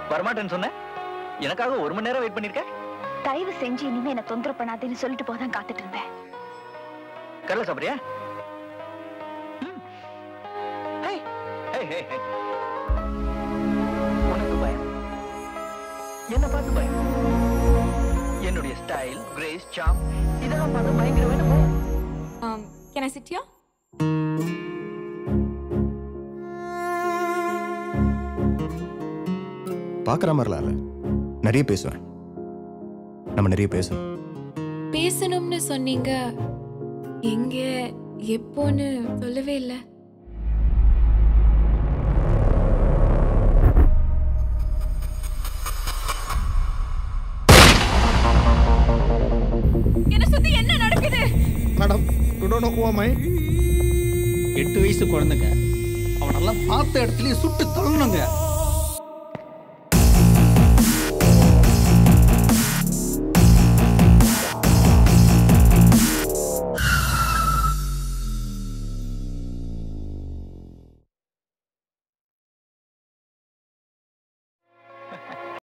வரமாட்டேன்னு சொன்ன எனக்காக ஒரு மணி நேரம் வெயிட் பண்ணிருக்க தயவு செஞ்சு இனிமே என்ன தொந்தரவு பண்ணாதேன்னு சொல்லிட்டு போதான் காத்துட்டு இருந்தேன் கடலை சாப்பிடுறியா ம். ஹே, ஹே, ஹே, ஹே. உனக்கு பயம் என்ன பார்த்து பயம் என்னுடைய ஸ்டைல் கிரேஸ் சாம் இதெல்லாம் பார்த்து பயங்கர வேணும் பயம் Um, can I sit here? பார்க்குற மாதிரிலாம் இல்லை நிறைய பேசுவேன் நம்ம நிறைய பேசணும் பேசணும்னு சொன்னீங்க எங்க எப்போன்னு சொல்லவே இல்லை என்ன சுத்தி என்ன நடக்குது madam do don't know who am I எட்டு வயசு குழந்தைங்க அவனெல்லாம் பார்த்த இடத்துலயே சுட்டு தள்ளணுங்க